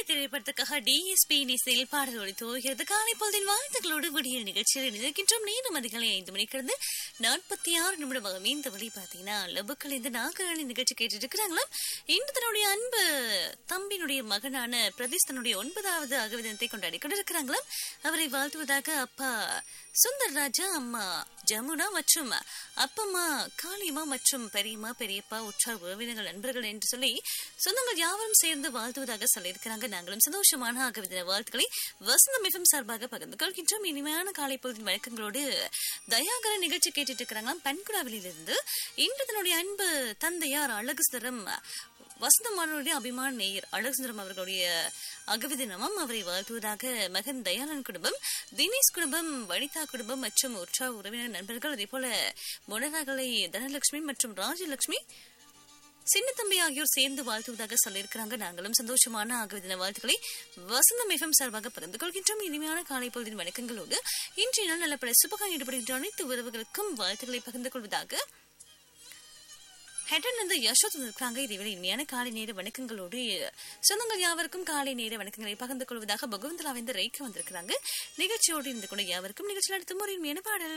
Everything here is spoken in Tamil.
திரைப்படத்துக்காக டிஎஸ்பி இசையில் பாடல் ஒளி துவகிறது காலை பொழுதின் வாழ்த்துக்களோடு விடிய நிகழ்ச்சியில் நினைக்கின்றோம் நேரம் அதிகாலை ஐந்து மணிக்கிருந்து நாற்பத்தி ஆறு நிமிடமாக இந்த வழி பாத்தீங்கன்னா லபுக்கள் இந்த நாகராணி நிகழ்ச்சி கேட்டுட்டு இருக்கிறாங்களாம் இன்று தன்னுடைய அன்பு தம்பியினுடைய மகனான பிரதீஷ் தன்னுடைய ஒன்பதாவது அகவிதத்தை கொண்டாடி கொண்டிருக்கிறாங்களாம் அவரை வாழ்த்துவதாக அப்பா சுந்தர் ராஜா அம்மா ஜமுனா மற்றும் அப்பம்மா காளியம்மா மற்றும் பெரியம்மா பெரியப்பா உற்றார் உறவினர்கள் நண்பர்கள் என்று சொல்லி சொந்தங்கள் யாவரும் சேர்ந்து வாழ்த்துவதாக சொல்லியிருக்கிறாங்க நாங்களும் சந்தோஷமான ஆகவிதின வாழ்த்துக்களை வசந்தம் மிகவும் சார்பாக பகிர்ந்து கொள்கின்றோம் இனிமையான காலை பொழுதின் வழக்கங்களோடு தயாகர நிகழ்ச்சி கேட்டுட்டு இருக்கிறாங்களாம் பன்குடாவிலிருந்து இன்று தன்னுடைய அன்பு தந்தையார் அழகு சுந்தரம் வசந்தமானுடைய அபிமான நேயர் அழகுசுந்தரம் அவர்களுடைய அகவிதினமும் அவரை வாழ்த்துவதாக மகன் தயானன் குடும்பம் தினேஷ் குடும்பம் வனிதா குடும்பம் மற்றும் உற்சாக உறவினர் நண்பர்கள் அதே போல முனராகலை தனலட்சுமி மற்றும் ராஜலட்சுமி சின்னத்தம்பி ஆகியோர் சேர்ந்து வாழ்த்துவதாக சொல்லியிருக்கிறாங்க நாங்களும் சந்தோஷமான ஆகவிதின வாழ்த்துக்களை வசந்தம் எஃப்எம் சார்பாக பகிர்ந்து கொள்கின்றோம் இனிமையான காலை பொழுதின் வணக்கங்களோடு இன்றைய நாள் நல்லபட சுபகம் ஈடுபடுகின்ற அனைத்து உறவுகளுக்கும் வாழ்த்துக்களை பகிர்ந்து கொள்வதாக ஹெட்டன் வந்து யசோத் இருக்காங்க இதேவேளை இனிமையான காலை நேர வணக்கங்களோடு சொந்தங்கள் யாவருக்கும் காலை நேர வணக்கங்களை பகிர்ந்து கொள்வதாக பகவந்தலா வந்து ரைக்கு வந்திருக்கிறாங்க நிகழ்ச்சியோடு இருந்து கூட யாவருக்கும் நிகழ்ச்சியில் அடுத்த முறை இனிமையான பாடல்